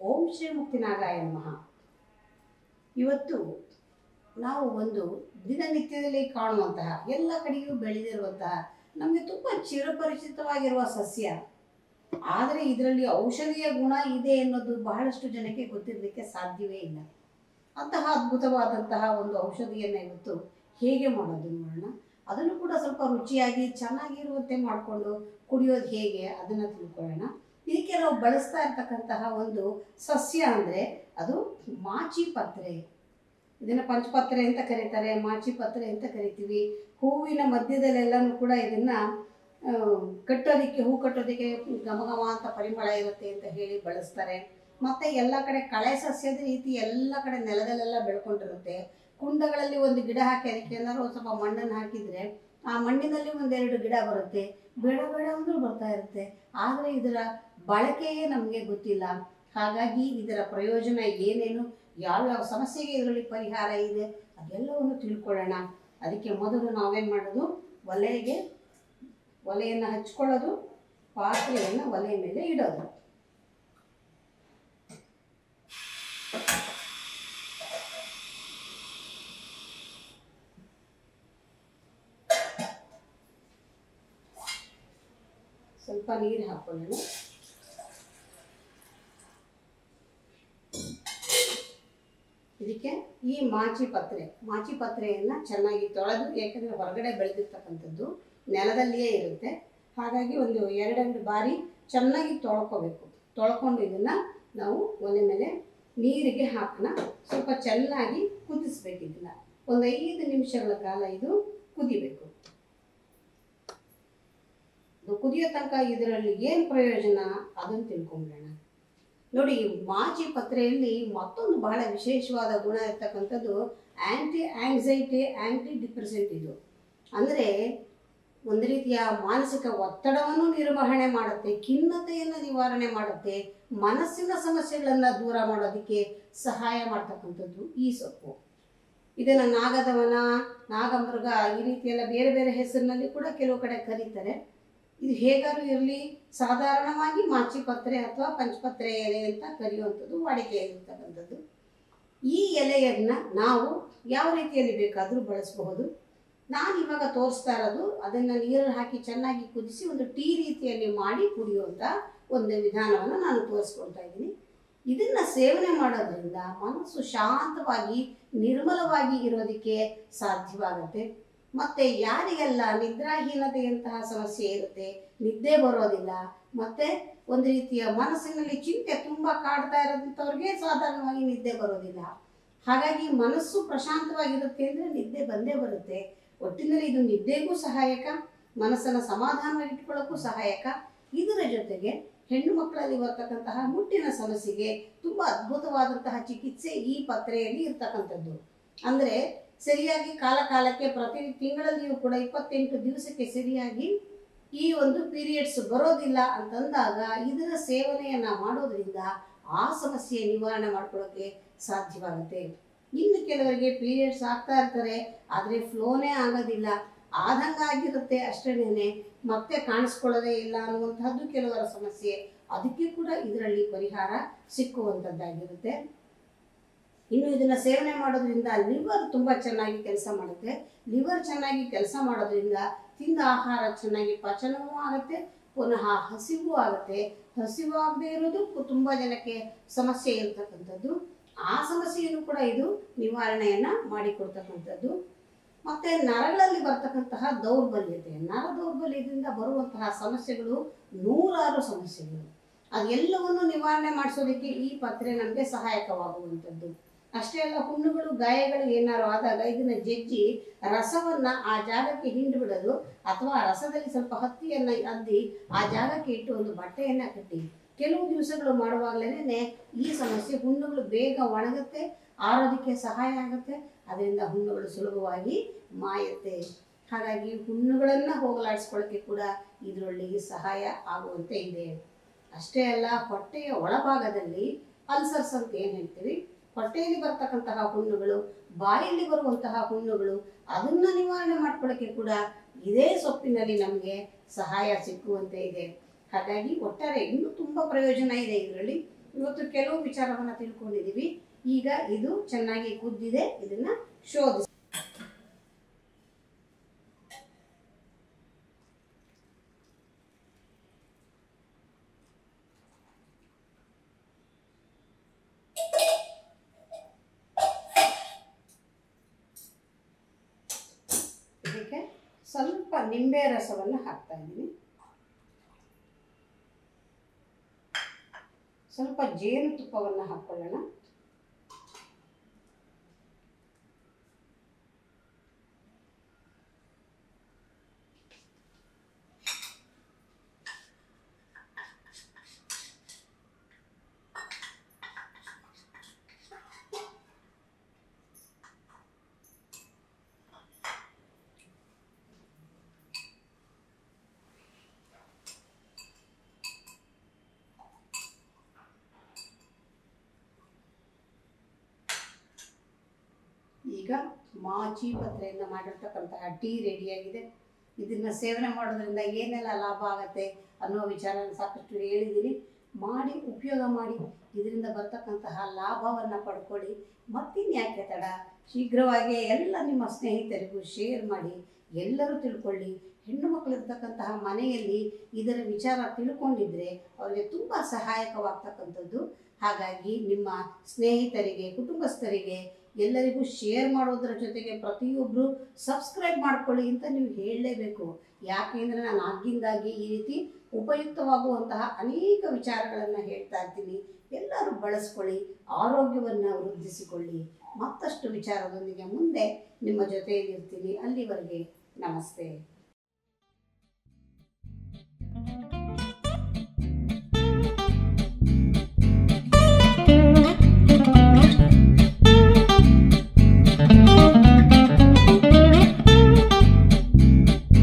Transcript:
ಓಂ ಶ್ರೀ ಮುಕ್ತಿನಾಗಾಯ ನಮಃ ಇವತ್ತು ನಾವು ಒಂದು ದಿನನಿತ್ಯದಲ್ಲಿ ಕಾಣುವಂತಹ ಎಲ್ಲ ಕಡೆಯೂ ಬೆಳೆದಿರುವಂತಹ ನಮಗೆ ತುಂಬ ಚಿರಪರಿಚಿತವಾಗಿರುವ ಸಸ್ಯ ಆದರೆ ಇದರಲ್ಲಿ ಔಷಧೀಯ ಗುಣ ಇದೆ ಅನ್ನೋದು ಬಹಳಷ್ಟು ಜನಕ್ಕೆ ಗೊತ್ತಿರಲಿಕ್ಕೆ ಸಾಧ್ಯವೇ ಇಲ್ಲ ಅಂತಹ ಅದ್ಭುತವಾದಂತಹ ಒಂದು ಔಷಧಿಯನ್ನು ಇವತ್ತು ಹೇಗೆ ಮಾಡೋದು ನೋಡೋಣ ಅದನ್ನು ಕೂಡ ಸ್ವಲ್ಪ ರುಚಿಯಾಗಿ ಚೆನ್ನಾಗಿರುವಂತೆ ಮಾಡಿಕೊಂಡು ಕುಡಿಯೋದು ಹೇಗೆ ಅದನ್ನು ತಿಳ್ಕೊಳ್ಳೋಣ ಇದಕ್ಕೆ ನಾವು ಬಳಸ್ತಾ ಇರ್ತಕ್ಕಂತಹ ಒಂದು ಸಸ್ಯ ಅಂದರೆ ಅದು ಮಾಚಿ ಪತ್ರೆ ಇದನ್ನು ಪಂಚಪತ್ರೆ ಅಂತ ಕರೀತಾರೆ ಮಾಚಿ ಪತ್ರೆ ಅಂತ ಕರಿತೀವಿ ಹೂವಿನ ಮಧ್ಯದಲ್ಲೆಲ್ಲನೂ ಕೂಡ ಇದನ್ನು ಕಟ್ಟೋದಕ್ಕೆ ಹೂ ಕಟ್ಟೋದಕ್ಕೆ ಘಮ ಘಮ ಅಂತ ಪರಿಮಳ ಇರುತ್ತೆ ಅಂತ ಹೇಳಿ ಬಳಸ್ತಾರೆ ಮತ್ತು ಎಲ್ಲ ಕಡೆ ಕಳೆ ಸಸ್ಯದ ರೀತಿ ಎಲ್ಲ ಕಡೆ ನೆಲದಲ್ಲೆಲ್ಲ ಬೆಳ್ಕೊಂಡಿರುತ್ತೆ ಕುಂಡಗಳಲ್ಲಿ ಒಂದು ಗಿಡ ಹಾಕಿ ಅದಕ್ಕೆ ಏನಾದ್ರು ಒಂದು ಸ್ವಲ್ಪ ಮಣ್ಣನ್ನು ಹಾಕಿದರೆ ಆ ಮಣ್ಣಿನಲ್ಲಿ ಒಂದೆರಡು ಗಿಡ ಬರುತ್ತೆ ಬೇಡ ಬೇಡ ಅಂದರೂ ಬರ್ತಾ ಇರುತ್ತೆ ಆದರೆ ಇದರ ಬಳಕೆಯೇ ನಮಗೆ ಗೊತ್ತಿಲ್ಲ ಹಾಗಾಗಿ ಇದರ ಪ್ರಯೋಜನ ಏನೇನು ಯಾವ್ಯಾವ ಸಮಸ್ಯೆಗೆ ಇದರಲ್ಲಿ ಪರಿಹಾರ ಇದೆ ಅದೆಲ್ಲವನ್ನು ತಿಳ್ಕೊಳ್ಳೋಣ ಅದಕ್ಕೆ ಮೊದಲು ನಾವೇನು ಮಾಡೋದು ಒಲೆಗೆ ಒಲೆಯನ್ನು ಹಚ್ಕೊಳ್ಳೋದು ಪಾತ್ರೆಯನ್ನು ಒಲೆ ಮೇಲೆ ಇಡೋದು ಸ್ವಲ್ಪ ನೀರು ಹಾಕೊಳ್ಳೋಣ ಇದಕ್ಕೆ ಈ ಮಾಚಿ ಪತ್ರೆ ಮಾಚಿ ಪತ್ರೆಯನ್ನು ಚೆನ್ನಾಗಿ ತೊಳೆದು ಯಾಕಂದರೆ ಹೊರಗಡೆ ಬೆಳೆದಿರ್ತಕ್ಕಂಥದ್ದು ನೆಲದಲ್ಲಿಯೇ ಇರುತ್ತೆ ಹಾಗಾಗಿ ಒಂದು ಎರಡೆರಡು ಬಾರಿ ಚೆನ್ನಾಗಿ ತೊಳ್ಕೊಬೇಕು ತೊಳ್ಕೊಂಡು ಇದನ್ನು ನಾವು ಒಲೆ ಮೇಲೆ ನೀರಿಗೆ ಹಾಕೋಣ ಸ್ವಲ್ಪ ಚೆನ್ನಾಗಿ ಕುದಿಸ್ಬೇಕು ಇದನ್ನು ಒಂದು ಐದು ನಿಮಿಷಗಳ ಕಾಲ ಇದು ಕುದಿಬೇಕು ಇದು ಕುದಿಯೋ ತನಕ ಇದರಲ್ಲಿ ಏನು ಪ್ರಯೋಜನ ಅದನ್ನು ತಿಳ್ಕೊಂಬಿಡೋಣ ನೋಡಿ ಮಾಚಿ ಪತ್ರೆಯಲ್ಲಿ ಮತ್ತೊಂದು ಬಹಳ ವಿಶೇಷವಾದ ಗುಣ ಇರ್ತಕ್ಕಂಥದ್ದು ಆ್ಯಂಟಿ ಆಂಗ್ಸೈಟಿ ಆ್ಯಂಟಿ ಡಿಪ್ರೆಸೆಂಟ್ ಇದು ಅಂದರೆ ಒಂದು ರೀತಿಯ ಮಾನಸಿಕ ಒತ್ತಡವನ್ನು ನಿರ್ವಹಣೆ ಮಾಡುತ್ತೆ ಖಿನ್ನತೆಯನ್ನು ನಿವಾರಣೆ ಮಾಡುತ್ತೆ ಮನಸ್ಸಿನ ಸಮಸ್ಯೆಗಳನ್ನು ದೂರ ಮಾಡೋದಕ್ಕೆ ಸಹಾಯ ಮಾಡ್ತಕ್ಕಂಥದ್ದು ಈ ಸೊಪ್ಪು ಇದನ್ನು ನಾಗದವನ ನಾಗಮೃಗ ಈ ರೀತಿಯೆಲ್ಲ ಬೇರೆ ಬೇರೆ ಹೆಸರಿನಲ್ಲಿ ಕೂಡ ಕೆಲವು ಕಡೆ ಕರೀತಾರೆ ಇದು ಹೇಗಾದ್ರೂ ಇರಲಿ ಸಾಧಾರಣವಾಗಿ ಮಾಚಿ ಪತ್ರೆ ಅಥವಾ ಪಂಚಪತ್ರೆ ಎಲೆ ಅಂತ ಕರೆಯುವಂಥದ್ದು ವಾಡಿಕೆಯಲ್ಲಿರ್ತಕ್ಕಂಥದ್ದು ಈ ಎಲೆಯನ್ನು ನಾವು ಯಾವ ರೀತಿಯಲ್ಲಿ ಬೇಕಾದರೂ ಬಳಸಬಹುದು ನಾನು ಇವಾಗ ತೋರಿಸ್ತಾ ಇರೋದು ಅದನ್ನು ನೀರಲ್ಲಿ ಹಾಕಿ ಚೆನ್ನಾಗಿ ಕುದಿಸಿ ಒಂದು ಟೀ ರೀತಿಯಲ್ಲಿ ಮಾಡಿ ಕುಡಿಯುವಂಥ ಒಂದು ವಿಧಾನವನ್ನು ನಾನು ತೋರಿಸ್ಕೊಳ್ತಾ ಇದ್ದೀನಿ ಇದನ್ನು ಸೇವನೆ ಮಾಡೋದ್ರಿಂದ ಮನಸ್ಸು ಶಾಂತವಾಗಿ ನಿರ್ಮಲವಾಗಿ ಇರೋದಕ್ಕೆ ಸಾಧ್ಯವಾಗುತ್ತೆ ಮತ್ತು ಯಾರಿಗೆಲ್ಲ ನಿದ್ರಾಹೀನತೆಯಂತಹ ಸಮಸ್ಯೆ ಇರುತ್ತೆ ನಿದ್ದೆ ಬರೋದಿಲ್ಲ ಮತ್ತು ಒಂದು ರೀತಿಯ ಮನಸ್ಸಿನಲ್ಲಿ ಚಿಂತೆ ತುಂಬ ಕಾಡ್ತಾ ಇರೋದಂಥವ್ರಿಗೆ ಸಾಧಾರಣವಾಗಿ ನಿದ್ದೆ ಬರೋದಿಲ್ಲ ಹಾಗಾಗಿ ಮನಸ್ಸು ಪ್ರಶಾಂತವಾಗಿರುತ್ತೆ ಅಂದರೆ ನಿದ್ದೆ ಬಂದೇ ಬರುತ್ತೆ ಒಟ್ಟಿನಲ್ಲಿ ಇದು ನಿದ್ದೆಗೂ ಸಹಾಯಕ ಮನಸ್ಸನ್ನು ಸಮಾಧಾನವಾಗಿ ಇಟ್ಕೊಳ್ಳೋಕ್ಕೂ ಸಹಾಯಕ ಇದರ ಜೊತೆಗೆ ಹೆಣ್ಣು ಮಕ್ಕಳಲ್ಲಿ ಬರ್ತಕ್ಕಂತಹ ಮುಟ್ಟಿನ ಸಮಸ್ಯೆಗೆ ತುಂಬ ಅದ್ಭುತವಾದಂತಹ ಚಿಕಿತ್ಸೆ ಈ ಪತ್ರೆಯಲ್ಲಿ ಇರ್ತಕ್ಕಂಥದ್ದು ಅಂದರೆ ಸರಿಯಾಗಿ ಕಾಲ ಕಾಲಕ್ಕೆ ಪ್ರತಿ ತಿಂಗಳಲ್ಲಿಯೂ ಕೂಡ ಇಪ್ಪತ್ತೆಂಟು ದಿವಸಕ್ಕೆ ಸರಿಯಾಗಿ ಈ ಒಂದು ಪೀರಿಯಡ್ಸ್ ಬರೋದಿಲ್ಲ ಅಂತಂದಾಗ ಇದರ ಸೇವನೆಯನ್ನು ಮಾಡೋದ್ರಿಂದ ಆ ಸಮಸ್ಯೆ ನಿವಾರಣೆ ಮಾಡ್ಕೊಳ್ಳೋಕ್ಕೆ ಸಾಧ್ಯವಾಗುತ್ತೆ ಇನ್ನು ಕೆಲವರಿಗೆ ಪೀರಿಯಡ್ಸ್ ಆಗ್ತಾ ಇರ್ತಾರೆ ಆದರೆ ಫ್ಲೋನೇ ಆಗೋದಿಲ್ಲ ಆದಂಗಾಗಿರುತ್ತೆ ಅಷ್ಟೇನೆ ಮತ್ತೆ ಕಾಣಿಸ್ಕೊಳ್ಳೋದೇ ಇಲ್ಲ ಅನ್ನುವಂಥದ್ದು ಕೆಲವರ ಸಮಸ್ಯೆ ಅದಕ್ಕೆ ಕೂಡ ಇದರಲ್ಲಿ ಪರಿಹಾರ ಸಿಕ್ಕುವಂಥದ್ದಾಗಿರುತ್ತೆ ಇನ್ನು ಇದನ್ನು ಸೇವನೆ ಮಾಡೋದ್ರಿಂದ ಲಿವರ್ ತುಂಬ ಚೆನ್ನಾಗಿ ಕೆಲಸ ಮಾಡುತ್ತೆ ಲಿವರ್ ಚೆನ್ನಾಗಿ ಕೆಲಸ ಮಾಡೋದ್ರಿಂದ ತಿಂದ ಆಹಾರ ಚೆನ್ನಾಗಿ ಪಚನವೂ ಆಗುತ್ತೆ ಪುನಃ ಹಸಿವು ಆಗುತ್ತೆ ಹಸಿವು ಆಗದೆ ಇರೋದು ತುಂಬ ಜನಕ್ಕೆ ಸಮಸ್ಯೆ ಇರ್ತಕ್ಕಂಥದ್ದು ಆ ಸಮಸ್ಯೆಯನ್ನು ಕೂಡ ಇದು ನಿವಾರಣೆಯನ್ನು ಮಾಡಿಕೊಡ್ತಕ್ಕಂಥದ್ದು ಮತ್ತು ನರಗಳಲ್ಲಿ ಬರ್ತಕ್ಕಂತಹ ದೌರ್ಬಲ್ಯತೆ ನರ ದೌರ್ಬಲ್ಯದಿಂದ ಬರುವಂತಹ ಸಮಸ್ಯೆಗಳು ನೂರಾರು ಸಮಸ್ಯೆಗಳು ಅದೆಲ್ಲವನ್ನು ನಿವಾರಣೆ ಮಾಡಿಸೋದಕ್ಕೆ ಈ ಪತ್ರೆ ನಮಗೆ ಸಹಾಯಕವಾಗುವಂಥದ್ದು ಅಷ್ಟೇ ಅಲ್ಲ ಹುಣ್ಣುಗಳು ಗಾಯಗಳು ಏನಾರು ಆದಾಗ ಇದನ್ನ ಜಜ್ಜಿ ರಸವನ್ನ ಆ ಜಾಗಕ್ಕೆ ಹಿಂಡು ಬಿಡೋದು ಅಥವಾ ಆ ರಸದಲ್ಲಿ ಸ್ವಲ್ಪ ಹತ್ತಿಯನ್ನ ಅದ್ದಿ ಆ ಜಾಗಕ್ಕೆ ಇಟ್ಟು ಒಂದು ಬಟ್ಟೆಯನ್ನ ಕಟ್ಟಿ ಕೆಲವು ದಿವಸಗಳು ಮಾಡುವಾಗಲೇ ಈ ಸಮಸ್ಯೆ ಹುಣ್ಣುಗಳು ಬೇಗ ಒಣಗುತ್ತೆ ಆರೋದಕ್ಕೆ ಸಹಾಯ ಆಗುತ್ತೆ ಅದರಿಂದ ಹುಣ್ಣುಗಳು ಸುಲಭವಾಗಿ ಮಾಯುತ್ತೆ ಹಾಗಾಗಿ ಹುಣ್ಣುಗಳನ್ನು ಹೋಗಲಾಡಿಸ್ಕೊಳ್ಳೋಕ್ಕೆ ಕೂಡ ಇದರಲ್ಲಿ ಸಹಾಯ ಆಗುವಂತೆ ಇದೆ ಅಷ್ಟೇ ಅಲ್ಲ ಹೊಟ್ಟೆಯ ಒಳಭಾಗದಲ್ಲಿ ಅಲ್ಸರ್ಸ್ ಅಂತ ಏನು ಹೇಳ್ತೀವಿ ಹೊಟ್ಟೆಯಲ್ಲಿ ಬರ್ತಕ್ಕಂತಹ ಹುಣ್ಣುಗಳು ಬಾಯಲ್ಲಿ ಬರುವಂತಹ ಹುಣ್ಣುಗಳು ಅದನ್ನ ನಿವಾರಣೆ ಮಾಡ್ಕೊಳ್ಳೋಕ್ಕೆ ಕೂಡ ಇದೇ ಸೊಪ್ಪಿನಲ್ಲಿ ನಮಗೆ ಸಹಾಯ ಸಿಕ್ಕುವಂತೆ ಇದೆ ಹಾಗಾಗಿ ಒಟ್ಟಾರೆ ಇನ್ನೂ ತುಂಬ ಪ್ರಯೋಜನ ಇದೆ ಇದರಲ್ಲಿ ಇವತ್ತು ಕೆಲವು ವಿಚಾರವನ್ನು ತಿಳ್ಕೊಂಡಿದ್ದೀವಿ ಈಗ ಇದು ಚೆನ್ನಾಗಿ ಕುದ್ದಿದೆ ಇದನ್ನ ಶೋಧಿಸಿ ಇದಕ್ಕೆ ಸ್ವಲ್ಪ ನಿಂಬೆ ರಸವನ್ನು ಹಾಕ್ತಾ ಇದ್ದೀನಿ ಸ್ವಲ್ಪ ಜೇನುತುಪ್ಪವನ್ನು ಹಾಕ್ಕೊಳ್ಳೋಣ ಈಗ ಮಾಚಿ ಪತ್ರೆಯಿಂದ ಮಾಡಿರ್ತಕ್ಕಂತಹ ಟೀ ರೆಡಿಯಾಗಿದೆ ಇದನ್ನು ಸೇವನೆ ಮಾಡೋದ್ರಿಂದ ಏನೆಲ್ಲ ಲಾಭ ಆಗತ್ತೆ ಅನ್ನೋ ವಿಚಾರ ಸಾಕಷ್ಟು ಹೇಳಿದ್ದೀನಿ ಮಾಡಿ ಉಪಯೋಗ ಮಾಡಿ ಇದರಿಂದ ಬರ್ತಕ್ಕಂತಹ ಲಾಭವನ್ನು ಪಡ್ಕೊಳ್ಳಿ ಮತ್ತಿನ್ಯಾಕೆ ತಡ ಶೀಘ್ರವಾಗಿ ಎಲ್ಲ ನಿಮ್ಮ ಸ್ನೇಹಿತರಿಗೂ ಶೇರ್ ಮಾಡಿ ಎಲ್ಲರೂ ತಿಳ್ಕೊಳ್ಳಿ ಹೆಣ್ಣು ಮಕ್ಕಳು ಇರ್ತಕ್ಕಂತಹ ಮನೆಯಲ್ಲಿ ಇದರ ವಿಚಾರ ತಿಳ್ಕೊಂಡಿದ್ರೆ ಅವರಿಗೆ ತುಂಬ ಸಹಾಯಕವಾಗ್ತಕ್ಕಂಥದ್ದು ಹಾಗಾಗಿ ನಿಮ್ಮ ಸ್ನೇಹಿತರಿಗೆ ಕುಟುಂಬಸ್ಥರಿಗೆ ಎಲ್ಲರಿಗೂ ಶೇರ್ ಮಾಡೋದ್ರ ಜೊತೆಗೆ ಪ್ರತಿಯೊಬ್ಬರು ಸಬ್ಸ್ಕ್ರೈಬ್ ಮಾಡ್ಕೊಳ್ಳಿ ಅಂತ ನೀವು ಹೇಳಲೇಬೇಕು ಯಾಕೆಂದರೆ ನಾನು ಆಗಿಂದಾಗಿ ಈ ರೀತಿ ಉಪಯುಕ್ತವಾಗುವಂತಹ ಅನೇಕ ವಿಚಾರಗಳನ್ನು ಹೇಳ್ತಾ ಇರ್ತೀನಿ ಎಲ್ಲರೂ ಬಳಸ್ಕೊಳ್ಳಿ ಆರೋಗ್ಯವನ್ನು ವೃದ್ಧಿಸಿಕೊಳ್ಳಿ ಮತ್ತಷ್ಟು ವಿಚಾರದೊಂದಿಗೆ ಮುಂದೆ ನಿಮ್ಮ ಜೊತೆಯಲ್ಲಿರ್ತೀನಿ ಅಲ್ಲಿವರೆಗೆ ನಮಸ್ತೆ